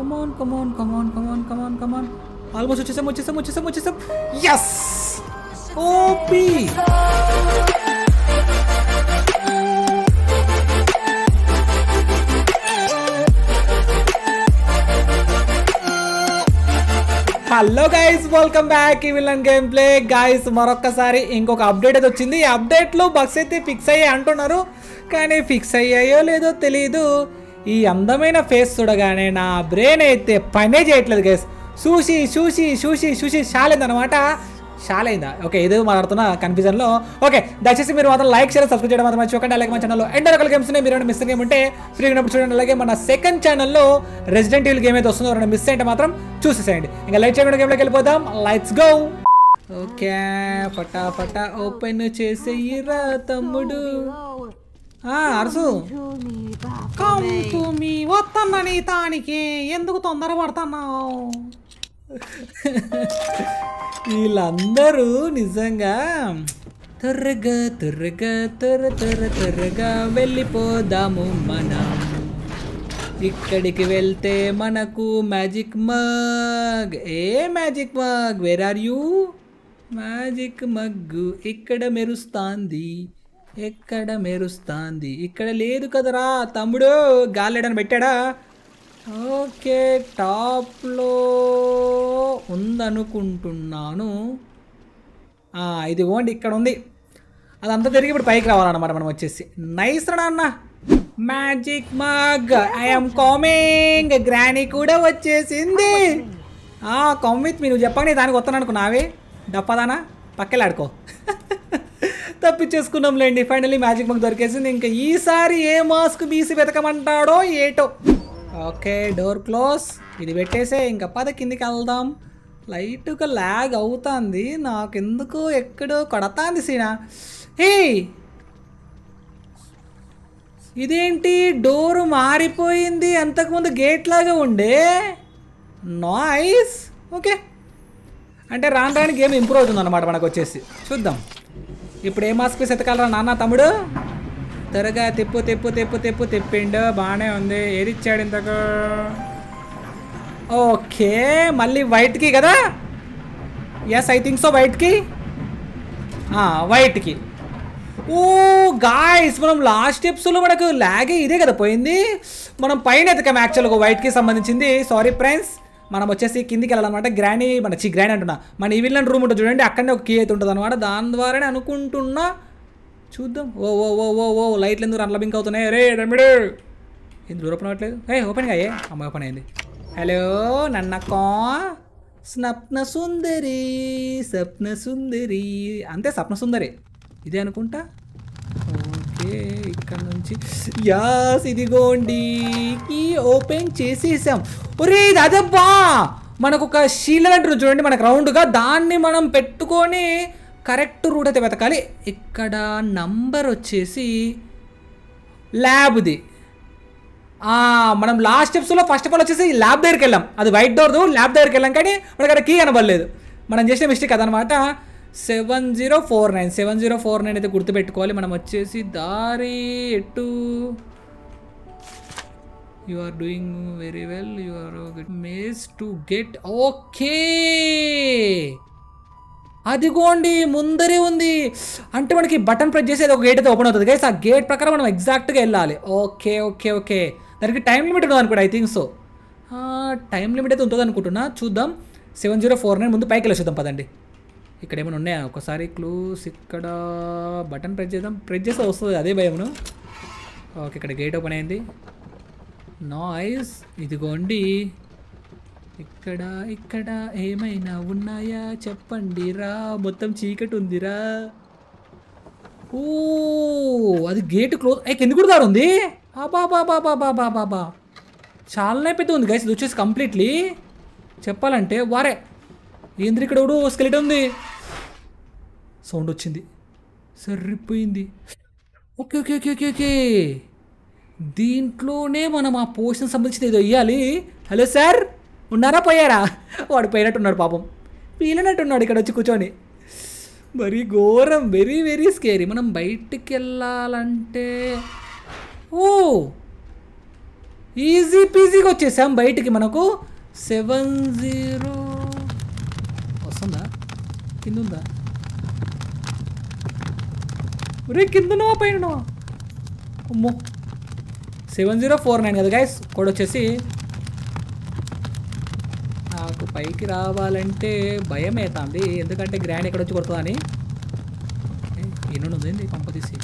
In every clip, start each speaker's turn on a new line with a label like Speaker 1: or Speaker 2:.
Speaker 1: కమాన్ కమాన్ కమాన్ కమాన్ కమాన్ కమాన్ almost వచ్చేసాం వచ్చేసాం వచ్చేసాం వచ్చేసాం ఎస్ ఓపీ హలో గైస్ వెల్కమ్ బ్యాక్ ఈ విలన్ గేమ్ ప్లే గైస్ మరొక్కసారి ఇంకొక అప్డేట్ అయితే వచ్చింది ఈ అప్డేట్లో బగ్స్ అయితే ఫిక్స్ అయ్యాయి అంటున్నారు కానీ ఫిక్స్ అయ్యాయో లేదో తెలియదు ఈ అందమైన ఫేస్ చూడగానే నా బ్రెయిన్ అయితే పనే చేయట్లేదు గైస్ చూసి చూసి చూసి చూసి షాలేదన్నమాట షాలైందా ఓకే ఏదో మాట్లాడుతున్నా కన్ఫ్యూజన్లో ఓకే దయచేసి మీరు మాత్రం లైక్ షేర్ సబ్స్క్రైబ్ చేయడం మాత్రం మర్చిపోకండి అలాగే మన ఛానల్లో ఎండ్ రకాల గేమ్స్ ఉన్నాయి మీరు మిస్ గేమ్ ఉంటే ఫ్రీ ఉన్నప్పుడు చూడండి అలాగే మన సెకండ్ ఛానల్లో రెసిడెంట్ ఈవిల్ గేమ్ అయితే వస్తుందో ఎవరైనా మిస్ అయితే మాత్రం చూసేసేయండి ఇంకా లైక్ చేయకుండా గేమ్లోకి వెళ్ళిపోదాం లైట్స్ గో ఓకే పటా పటా ఓపెన్ చేసేయిరా తమ్ముడు ఆ, అరసు కమ్ టు మీ వస్తానని తానికి ఎందుకు తొందర పడుతున్నావు వీళ్ళందరూ నిజంగా త్వరగా త్వరగా త్వర త్వర త్వరగా వెళ్ళిపోదాము మనం ఇక్కడికి వెళ్తే మనకు magic mug a magic mug where are you magic mug ఇక్కడ మెరుస్తాంది ఎక్కడ మెరుస్తాంది ఇక్కడ లేదు కదరా తమ్ముడు గాలిడని పెట్టాడా ఓకే టాప్లో ఉందనుకుంటున్నాను ఆ, ఇదిగోండి ఇక్కడ ఉంది అదంతా తిరిగి ఇప్పుడు పైకి రావాలన్నమాట మనం వచ్చేసి నైస్ రా అన్న magic mug I'm coming granny కూడా వచ్చేసింది ఆ కమ్ విత్ మీ నువ్వు చెప్పండి దానికి వస్తాను అనుకున్నావే డప్పదానా పక్కలాడుకో తప్పించేసుకున్నాంలేండి ఫైనల్లీ మ్యాజిక్ మగ్ దొరికేసింది ఇంకా ఈసారి ఏ మాస్క్ బీసి వెతకమంటాడో ఏటో ఓకే డోర్ క్లోజ్ ఇది పెట్టేసే ఇంకా పద కిందికి వెళ్దాం లైట్గా ల్యాగ్ అవుతుంది నాకెందుకు ఎక్కడో కొడతాంది సీనా హే ఇదేంటి డోర్ మారిపోయింది అంతకుముందు గేట్ లాగా ఉండే నాయిస్ ఓకే అంటే రాను రాని గేమ్ ఇంప్రూవ్ అవుతుంది అనమాట మనకు వచ్చేసి చూద్దాం ఇప్పుడు ఏ మాస్క్ వేసి ఎతకాలరా నాన్న తమ్ముడు త్వరగా తెప్పు తెప్పు తెప్పు తెప్పు తెప్పిండు బాగానే ఉంది ఏది ఇచ్చాడు ఇంతకు ఓకే మళ్ళీ వైట్కి కదా ఎస్ ఐ థింక్ సో వైట్కి వైట్కి ఓ గాయస్ మనం లాస్ట్ ఎపిసోడ్లో మనకు లాగే ఇదే కదా పోయింది మనం పైన ఎతకాం యాక్చువల్గా వైట్కి సంబంధించింది సారీ ఫ్రెండ్స్ మనం వచ్చేసి కిందికి వెళ్ళాలన్నమాట గ్రానీ మన చి గ్రానీ అంటున్నా మన ఈ విల్లన్ రూమ్ ఉంటుంది చూడండి అక్కడనే ఒక కీ అయితే ఉంటుంది అనమాట దాని ద్వారానే అనుకుంటున్నా చూద్దాం ఓ ఓ ఓ ఓ ఓ లైట్లు ఎందుకు రన్ల బింక్ అవుతున్నాయి రే రమ్మిడు ఎందుకు ఓపెన్ అవ్వట్లేదు ఏ ఓపెన్ అయ్యే అమ్మ ఓపెన్ అయింది హలో నన్నకో స్నప్న సుందరి స్వప్న సుందరి అంతే స్వప్న సుందరి ఇదే అనుకుంటా ఓకే ఇక్కడ నుంచి యాస్ ఇదిగోండి ఈ ఓపెన్ చేసేసాం ఒరే ఇది అదబ్బా మనకు ఒక షీల్డ్ అంటారు చూడండి మనకు రౌండ్గా దాన్ని మనం పెట్టుకొని కరెక్ట్ రూట్ అయితే వెతకాలి ఇక్కడ నంబర్ వచ్చేసి ల్యాబ్ది ఆ, మనం లాస్ట్ స్టెప్స్లో ఫస్ట్ ఆఫ్ ఆల్ వచ్చేసి ల్యాబ్ దగ్గరికి వెళ్ళాం అది వైట్ డోర్దు ల్యాబ్ దగ్గరికి వెళ్ళాం కానీ మనకి అక్కడ కీ కనబడలేదు మనం చేసిన మిస్టేక్ అదనమాట seven zero four nine seven zero four nine అయితే గుర్తుపెట్టుకోవాలి మనం వచ్చేసి దారి ఎటు you are doing very well you are maze to get okay అదిగోండి ముందరే ఉంది అంటే మనకి బటన్ ప్రెస్ చేసి అది ఒక గేట్ అయితే ఓపెన్ అవుతుంది గైస్ ఆ గేట్ ప్రకారం మనం ఎగ్జాక్ట్గా వెళ్ళాలి ఓకే ఓకే ఓకే దానికి టైం లిమిట్ ఉంటుంది అనుకుంటా I think so time limit అయితే ఉంటుంది అనుకుంటున్నా చూద్దాం సెవెన్ జీరో ఫోర్ నైన్ ముందు పైకి వెళ్ళి పదండి ఇక్కడ ఏమైనా ఉన్నాయా ఒకసారి క్లూస్ ఇక్కడ బటన్ ప్రెస్ చేద్దాం ప్రెస్ చేస్తే వస్తుంది అదే భయమును ఓకే ఇక్కడ గేట్ ఓపెన్ అయింది నాయిస్ ఇదిగోండి ఇక్కడ ఇక్కడ ఏమైనా ఉన్నాయా చెప్పండి రా మొత్తం చీకటి ఉందిరా ఓ అది గేట్ క్లోజ్ ఏ కింద కూడా దారి ఉంది బాబా బాబా బాబా బాబా బా చాలానే పెద్ద ఉంది గైస్ ఇది వచ్చేసి కంప్లీట్లీ చెప్పాలంటే వారే ఏంద్ర ఇక్కడ ఎవడు స్కెలిట్ ఉంది సౌండ్ వచ్చింది సరిపోయింది okay okay okay okay okay దీంట్లోనే మనం ఆ పోషన్ సంబంధించి ఏదో ఇవ్వాలి హలో సార్ ఉన్నారా పోయారా వాడు పోయినట్టున్నాడు పాపం పీలినట్టున్నాడు ఇక్కడ వచ్చి కూర్చొని మరి ఘోరం వెరీ వెరీ స్కేరీ మనం బయటికి వెళ్ళాలంటే ఓ ఈజీ పీజీగా వచ్చేసాం బయటికి మనకు సెవెన్ జీరో వస్తుందా కింద ఉందా రే కిందనో పైన అమ్మో సెవెన్ జీరో ఫోర్ నైన్ కదా గైస్ కోడ్ వచ్చేసి నాకు పైకి రావాలంటే భయం అవుతుంది ఎందుకంటే గ్రాండ్ ఎక్కడ వచ్చి కొడుతుందని ఎన్నుండి ఉంది పంప తీసి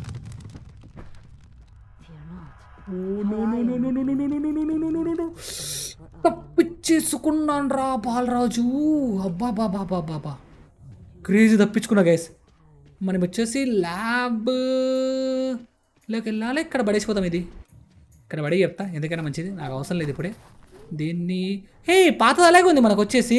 Speaker 1: తప్పించేసుకున్నాను రా బాలరాజు అబ్బా బాబా బాబా బాబా క్రేజీ తప్పించుకున్నా గైస్ మనం వచ్చేసి ల్యాబ్ లోకి వెళ్ళాలి ఇక్కడ పడేసిపోతాం ఇది ఇక్కడ పడి చెప్తా ఎందుకైనా మంచిది నాకు అవసరం లేదు ఇప్పుడే దీన్ని హే పాతది అలాగే ఉంది మనకు వచ్చేసి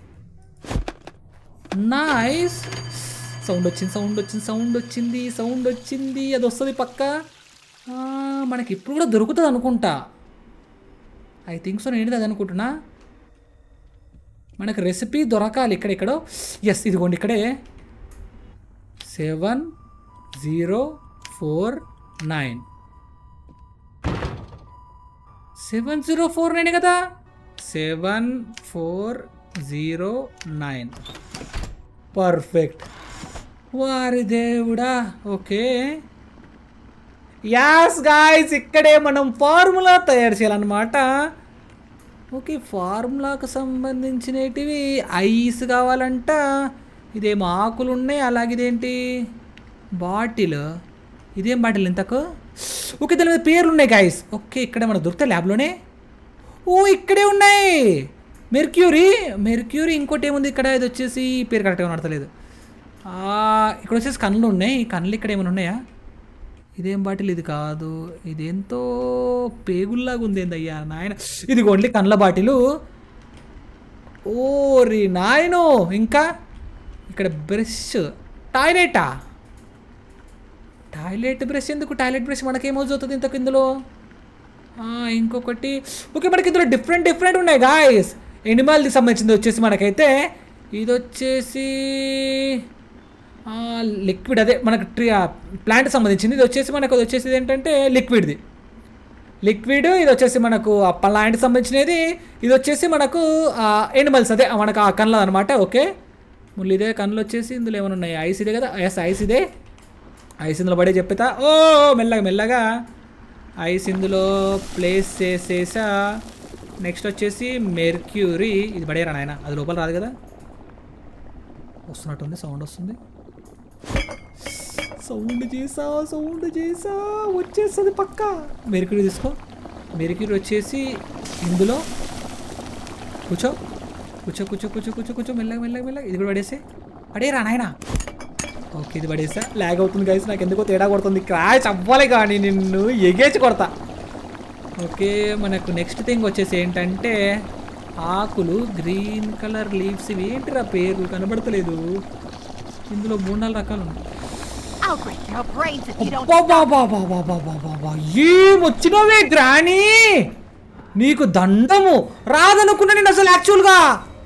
Speaker 1: నైస్ సౌండ్ వచ్చింది సౌండ్ వచ్చింది సౌండ్ వచ్చింది సౌండ్ వచ్చింది అది వస్తుంది పక్క ఆ, మనకి ఇప్పుడు కూడా దొరుకుతుంది అనుకుంటా ఐ థింక్ సో నేను అది అనుకుంటున్నా మనకు రెసిపీ దొరకాలి ఇక్కడెక్కడో ఎస్ ఇదిగోండి ఇక్కడే seven zero four nine seven zero four nine కదా seven four zero nine perfect వారి దేవుడా ఓకే యాస్ గాయస్ ఇక్కడే మనం ఫార్ములా తయారు చేయాలన్నమాట ఓకే ఫార్ములాకు సంబంధించినటివి ఐస్ కావాలంట ఇదేమో ఆకులు ఉన్నాయి అలాగే ఇదేంటి బాటిల్ ఇదేం బాటిల్ ఇంతకు ఓకే దాని మీద పేర్లు ఉన్నాయి గాయస్ ఓకే ఇక్కడ మనకు దొరుకుతాయి ల్యాబ్లోనే ఓ ఇక్కడే ఉన్నాయి మెర్క్యూరీ మెర్క్యూరీ ఇంకోటి ఏముంది ఇక్కడ ఇది వచ్చేసి పేరు కరెక్ట్గా నడతలేదు ఆ, ఇక్కడ వచ్చేసి కళ్ళు ఉన్నాయి ఈ కళ్ళు ఇక్కడ ఏమైనా ఉన్నాయా ఇదేం బాటిల్ ఇది కాదు ఇదేంతో పేగుల్లాగా ఉంది ఏందయ్యా నాయన ఇది ఓన్లీ కండ్ల బాటిలు ఓరి నాయనో ఇంకా ఇక్కడ బ్రష్ టాయిలెటా టాయిలెట్ బ్రష్ ఎందుకు టాయిలెట్ బ్రష్ మనకేమవుతుంది ఇంతకు ఇందులో ఆ, ఇంకొకటి ఓకే మనకి ఇందులో డిఫరెంట్ డిఫరెంట్ ఉన్నాయి గాయస్ ఎనిమల్కి సంబంధించింది వచ్చేసి మనకైతే ఇది వచ్చేసి లిక్విడ్ అదే మనకు ట్రీ ప్లాంట్ సంబంధించింది ఇది వచ్చేసి మనకు అది వచ్చేసి ఏంటంటే లిక్విడ్ది లిక్విడ్ ఇది వచ్చేసి మనకు ఆ ప్లాంట్ సంబంధించినది ఇది వచ్చేసి మనకు ఎనిమల్స్ అదే మనకు ఆ కన్నులు అనమాట ఓకే మళ్ళీ ఇదే కన్నులు వచ్చేసి ఇందులో ఏమైనా ఉన్నాయి ఐస్ ఇదే కదా ఎస్ ఐస్ ఇదే ఐస్ ఇందులో పడే చెప్తా ఓ మెల్లగా మెల్లగా ఐస్ ఇందులో ప్లేస్ చేసేసా నెక్స్ట్ వచ్చేసి మెర్క్యూరీ ఇది పడేరా నాయన అది లోపల రాదు కదా వస్తున్నట్టుంది సౌండ్ వస్తుంది సౌండ్ చేసా సౌండ్ చేసా వచ్చేస్తుంది పక్క మెరుకుడు తీసుకో మెరుకుడు వచ్చేసి ఇందులో కూర్చో కూర్చో కూర్చో కూర్చో కూర్చో కూర్చో మెల్లగా మెల్లగా మెల్లగా ఇది కూడా పడేసి పడేరా నాయన ఓకే ఇది పడేసా లాగ్ అవుతుంది గైస్ నాకు ఎందుకో తేడా కొడుతుంది క్రాష్ అవ్వాలి కానీ నిన్ను ఎగేసి కొడతా ఓకే మనకు నెక్స్ట్ థింగ్ వచ్చేసి ఏంటంటే ఆకులు గ్రీన్ కలర్ లీవ్స్ ఇవి ఏంటిరా పేర్లు కనబడతలేదు ఇందులో మూడు నాలుగు రకాలు ఉన్నాయి
Speaker 2: I'll break your brains if you don't.
Speaker 1: అబ్బబ్బబ్బబ్బబ్బబ్బబ్బబ్బబ్బ. ఏం వచ్చినవే గ్రానీ నీకు దండము రాదనుకున్నా నేను అసలు యాక్చువల్గా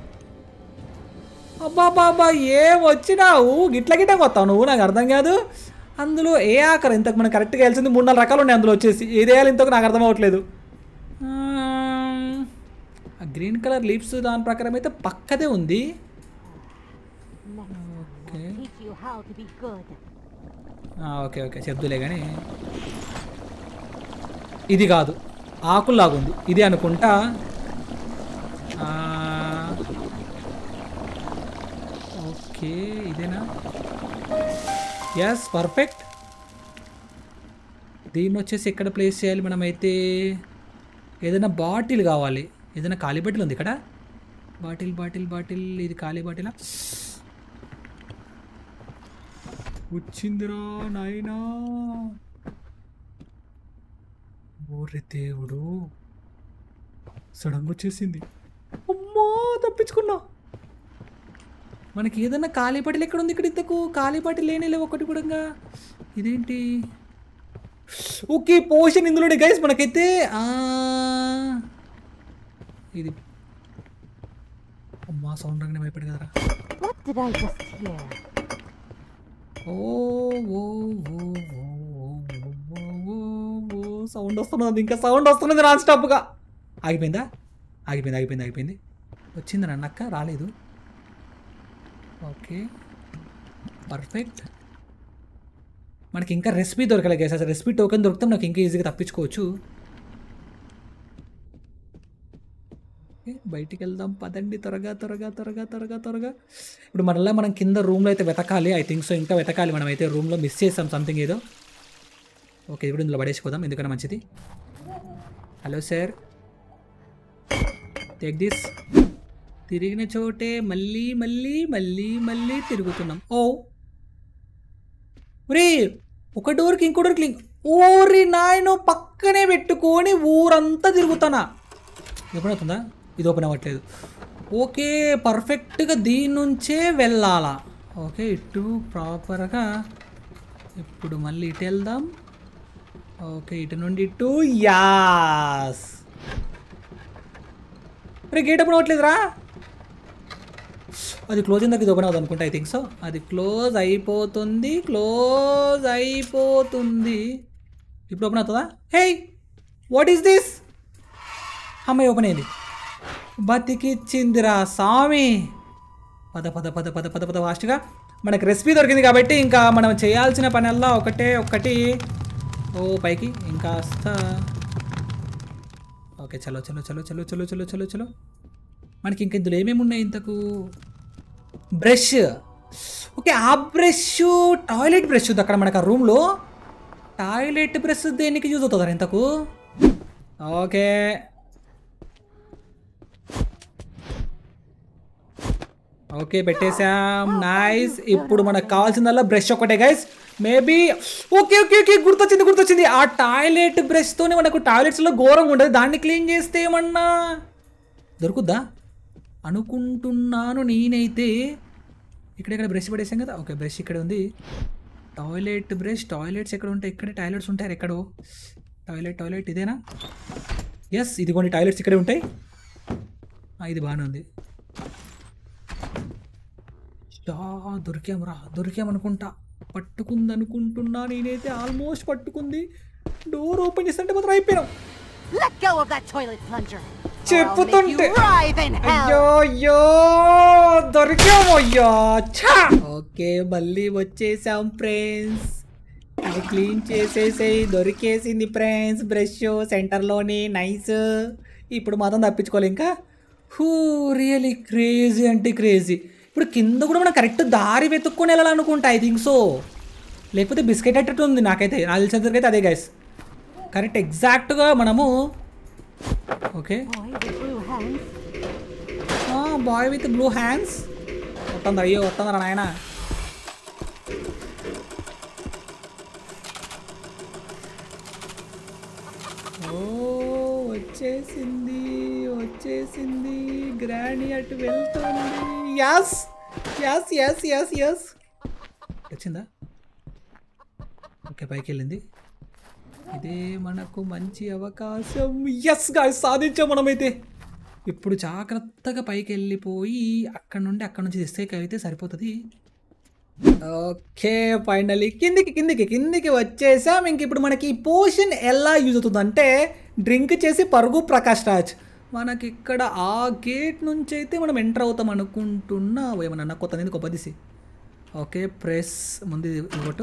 Speaker 1: అబ్బా బాబా ఏం వచ్చినావు గిట్ల గిట్ట కొత్తావు నువ్వు నాకు అర్థం కాదు అందులో ఏ ఆకర ఇంతకు మనకు కరెక్ట్గా వేయాల్సింది మూడు నాలుగు రకాలు ఉన్నాయి అందులో వచ్చేసి ఏది వేయాలి ఇంతకు నాకు అర్థం అవ్వట్లేదు ఆ గ్రీన్ కలర్ లీవ్స్ దాని ప్రకారం అయితే పక్కదే ఉంది okay
Speaker 2: Teach you how to be good.
Speaker 1: ఆ, ఓకే ఓకే చెప్దులే కానీ ఇది కాదు ఆకుల్లాగుంది ఇది అనుకుంటా ఆ, ఓకే ఇదేనా ఎస్ పర్ఫెక్ట్ దీన్ని వచ్చేసి ఎక్కడ ప్లేస్ చేయాలి మనమైతే ఏదైనా బాటిల్ కావాలి ఏదైనా ఖాళీ బాటిల్ ఉంది ఇక్కడ బాటిల్ బాటిల్ బాటిల్ ఇది ఖాళీ బాటిలా వచ్చిందిరా నాయనా ఓరి దేవుడు సడన్గా వచ్చేసింది అమ్మా తప్పించుకున్నా మనకి ఏదన్నా ఖాళీ పటిల్ ఎక్కడ ఉంది ఇక్కడ ఇంతకు ఖాళీ పటిల్ లేనే లేవు ఒకటి కూడా ఇదేంటి ఓకే పోషన్ ఇందులోనే గైస్ మనకైతే ఆ, ఇది అమ్మా సౌండ్ రంగనే భయపడి కదరా
Speaker 2: What did I just hear?
Speaker 1: ఓ ఓ ఓ ఓ ఓ ఓ ఓ ఓ సౌండ్ వస్తున్నది ఇంకా సౌండ్ వస్తున్నది నాన్ స్టాప్గా ఆగిపోయిందా ఆగిపోయింది ఆగిపోయింది ఆగిపోయింది వచ్చింది నన్నక్క రాలేదు ఓకే పర్ఫెక్ట్ మనకి ఇంకా రెసిపీ దొరకలేదు గైస్ అసలు రెసిపీ టోకెన్ దొరికితే నాకు ఇంకా ఈజీగా తప్పించుకోవచ్చు ఓకే, బయటికి వెళ్దాం పదండి త్వరగా త్వరగా త్వరగా త్వరగా త్వరగా ఇప్పుడు మరలా మనం కింద రూమ్లో అయితే వెతకాలి ఐ థింక్ సో ఇంకా వెతకాలి మనం అయితే రూమ్లో మిస్ చేసాం సంథింగ్ ఏదో ఓకే ఇప్పుడు ఇందులో పడేసిపోదాం ఎందుకన్నా మంచిది హలో సార్ టేక్ దిస్ తిరిగిన చోటే మళ్ళీ మళ్ళీ మళ్ళీ మళ్ళీ తిరుగుతున్నాం ఓ ఒరే ఒక డోర్కి ఇంకో డోర్కి లింక్ ఓరి నాయన పక్కనే పెట్టుకొని ఊరంతా తిరుగుతానా ఇది ఓపెన్ అవుతుందా ఇది ఓపెన్ అవ్వట్లేదు ఓకే పర్ఫెక్ట్గా దీని నుంచే వెళ్ళాలా ఓకే ఇటు ప్రాపర్గా ఇప్పుడు మళ్ళీ ఇటు వెళ్దాం ఓకే ఇటు నుండి ఇటు యాస్ రే గేట్ ఓపెన్ అవ్వట్లేదురా అది క్లోజ్ ఇందాక ఇది ఓపెన్ అవుతుంది అనుకుంటా ఐ థింక్ సో అది క్లోజ్ అయిపోతుంది క్లోజ్ అయిపోతుంది ఇప్పుడు ఓపెన్ అవుతుందా హే వాట్ ఈస్ దిస్ అమ్మాయి ఓపెన్ అయింది బతికిచ్చిందిరా స్వామి పద పద పద పద పద పద ఫాస్ట్గా మనకు రెసిపీ దొరికింది కాబట్టి ఇంకా మనం చేయాల్సిన పనల్లా ఒకటే ఒక్కటి ఓ పైకి ఇంకాస్త ఓకే చలో చలో చలో చలో చలో చలో చలో చలో మనకి ఇంక ఇందులో ఏమేమి ఉన్నాయి ఇంతకు బ్రష్ ఓకే ఆ బ్రష్ టాయిలెట్ బ్రష్ ఉంది అక్కడ మనకు ఆ రూమ్లో టాయిలెట్ బ్రష్ దేనికి యూజ్ అవుతుందా ఇంతకు ఓకే ఓకే పెట్టేశాం నైస్ ఇప్పుడు మనకు కావాల్సిందల్లా బ్రష్ ఒకటే guys maybe okay okay okay గుర్తొచ్చింది గుర్తొచ్చింది ఆ టాయిలెట్ బ్రష్తోనే మనకు టాయిలెట్స్లో ఘోరంగా ఉండదు దాన్ని క్లీన్ చేస్తే ఏమన్నా దొరుకుద్దా అనుకుంటున్నాను నేనైతే ఇక్కడ ఇక్కడ బ్రష్ పడేసాం కదా ఓకే బ్రష్ ఇక్కడ ఉంది టాయిలెట్ బ్రష్ టాయిలెట్స్ ఎక్కడ ఉంటాయి ఇక్కడే టాయిలెట్స్ ఉంటాయి ఎక్కడో టాయిలెట్ టాయిలెట్ ఇదేనా ఎస్ ఇదిగోండి టాయిలెట్స్ ఇక్కడే ఉంటాయి ఆ, ఇది బాగానే ఉంది యా, దొరికాంరా దొరికామనుకుంటా పట్టుకుంది అనుకుంటున్నా నేనైతే ఆల్మోస్ట్ పట్టుకుంది డోర్ ఓపెన్ చేస్తుంటే మాత్రం అయిపోయినాం
Speaker 2: Let go of that toilet plunger. or I'll make
Speaker 1: చెప్పుతుంటే
Speaker 2: you writhe in hell.
Speaker 1: అయ్యో అయ్యో దొరికాము అయ్యో ఛా ఓకే మళ్ళీ వచ్చేసాం ఫ్రెండ్స్ ఇది క్లీన్ చేసేసేయి దొరికేసింది ఫ్రెండ్స్ బ్రష్ సెంటర్లోని నైస్ ఇప్పుడు మాత్రం తప్పించుకోవాలి ఇంకా హూ రియలీ క్రేజీ అంటే క్రేజీ ఇప్పుడు కింద కూడా మనం కరెక్ట్ దారి వెతుక్కొని వెళ్ళాలనుకుంటా ఐ థింక్ సో లేకపోతే బిస్కెట్ అట్టట్టు ఉంది నాకైతే నాకు తెలిసినందుకైతే అదే గైస్ కరెక్ట్ ఎగ్జాక్ట్గా మనము okay
Speaker 2: Boy with blue hands.
Speaker 1: Boy with blue hands వస్తుంది అయ్యో వస్తుందిరా నాయన ఓ వచ్చేసింది వచ్చేసింది గ్రాణి అటు వెళ్తుంది yes yes yes yes yes వచ్చిందా ఓకే పైకి వెళ్ళింది ఇదే మనకు మంచి అవకాశం ఎస్ గా సాధించాం మనమైతే ఇప్పుడు జాగ్రత్తగా పైకి వెళ్ళిపోయి అక్కడ నుండి అక్కడ నుంచి ఎస్కేక్ అయితే సరిపోతుంది ఓకే ఫైనలీ కిందికి కిందికి కిందికి వచ్చేసాం ఇంక ఇప్పుడు మనకి ఈ పోషన్ ఎలా యూజ్ అవుతుంది అంటే డ్రింక్ చేసి పరుగు ప్రకాష్ రాజ్ మనకి ఇక్కడ ఆ గేట్ నుంచి అయితే మనం ఎంటర్ అవుతాం అనుకుంటున్నా ఏమన్నా కొత్త గొప్ప దిసి ఓకే ప్రెస్ ముందు ఇది ఇంకోటి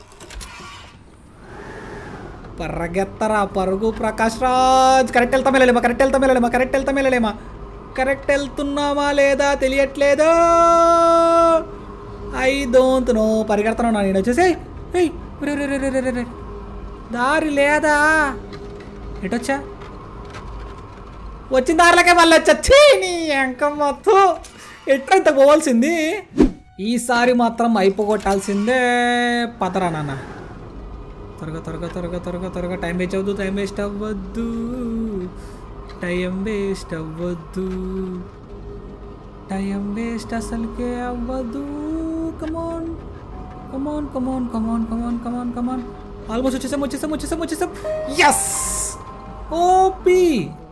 Speaker 1: పరగెత్తరా పరుగు ప్రకాష్ రాజ్ కరెక్ట్ వెళ్తాం వెళ్ళలేమా కరెక్ట్ వెళ్తాం వెళ్ళలేమా కరెక్ట్ వెళ్తాం వెళ్ళలేమా కరెక్ట్ వెళ్తున్నామా లేదా తెలియట్లేదు ఐ డోంట్ నో పరిగెడుతున్నాను నేను వచ్చేసి ఏయ్ రే రే రే రే రే రే దారి లేదా ఎటొచ్చా వచ్చిన దారిలోకే మళ్ళీ వచ్చా ఛీ, నీ ఎంకమ్మత్తు ఎట్లా ఇంత పోవాల్సింది ఈసారి మాత్రం అయిపోగొట్టాల్సిందే పదరా నాన్న త్వరగా త్వరగా త్వరగా త్వరగా త్వరగా టైం వేస్ట్ అవ్వద్దు టైం వేస్ట్ అవ్వద్దు టైం వేస్ట్ అవ్వద్దు టైం వేస్ట్ అసలుకే అవ్వదు కమాన్ కమాన్ కమాన్ కమాన్ కమాన్ కమాన్ కమాన్ ఆల్మోస్ట్ వచ్చేసాం వచ్చేసాం వచ్చేసాం వచ్చేసాం ఎస్ ఓపి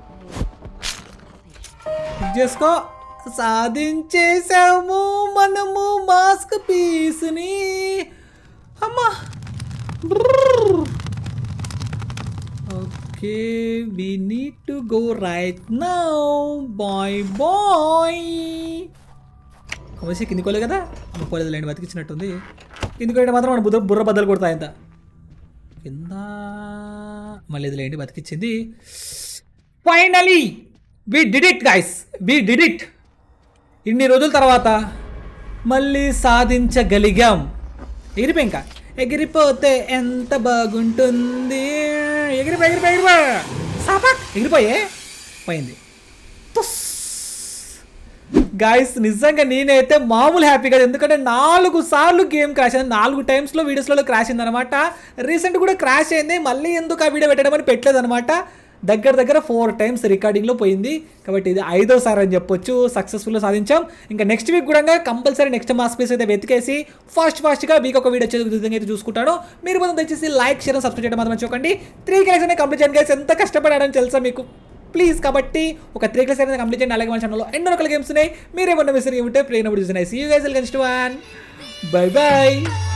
Speaker 1: చేసుకో సాధించేసాము మనము మాస్క్ పీస్ని అమ్మా okay we need to go right now bye bye కమర్షి కిందికి పోలే కదా పోలేదు లేండి బతికిచ్చినట్టుంది కిందికి పోయితే మాత్రం మన బుర్ర బుర్ర బద్దలు కొడతాయి అంత కింద మళ్ళీ ఇది లేండి బతికిచ్చింది finally we did it guys we did it ఇన్ని రోజుల తర్వాత మళ్ళీ సాధించగలిగాం ఎగిరిపోయి ఇంకా ఎగిరిపోతే ఎంత బాగుంటుంది ఎగిరిపో ఎగిరిపో ఎగిరిపో సాపక్ ఎగిరిపోయే పోయింది గాయస్ నిజంగా నేనైతే మామూలు హ్యాపీ కాదు ఎందుకంటే నాలుగు సార్లు గేమ్ క్రాష్ అయింది నాలుగు టైమ్స్లో వీడియోస్లో క్రాష్ అయింది అనమాట రీసెంట్ కూడా క్రాష్ అయింది మళ్ళీ ఎందుకు ఆ వీడియో పెట్టడం అని పెట్టలేదు అనమాట దగ్గర దగ్గర ఫోర్ టైమ్స్ రికార్డింగ్లో పోయింది కాబట్టి ఇది ఐదోసారి అని చెప్పొచ్చు సక్సెస్ఫుల్గా సాధించాం ఇంకా నెక్స్ట్ వీక్ కూడా కంపల్సరీ నెక్స్ట్ మా స్పేస్ అయితే వెతికేసి ఫాస్ట్ ఫాస్ట్గా మీకు ఒక వీడియో వచ్చే విధంగా అయితే చూసుకుంటాను మీరు మొత్తం దయచేసి లైక్ షేర్ సబ్స్క్రైబ్ చేయడం మాత్రం చూడండి త్రీ క్లాస్ అనేది కంప్లీట్ చేయండి guys. ఎంత కష్టపడాడని తెలుసా మీకు ప్లీజ్ కాబట్టి ఒక త్రీ క్లాస్ అనేది కంప్లీట్ చేయండి అలాగే మన ఛానల్లో ఎన్నో రకాల గేమ్స్ ఉన్నాయి మీరేమన్నా మిస్ ఉంటే ప్లే నప్పుడు చూసినాయి see you guys next one bye by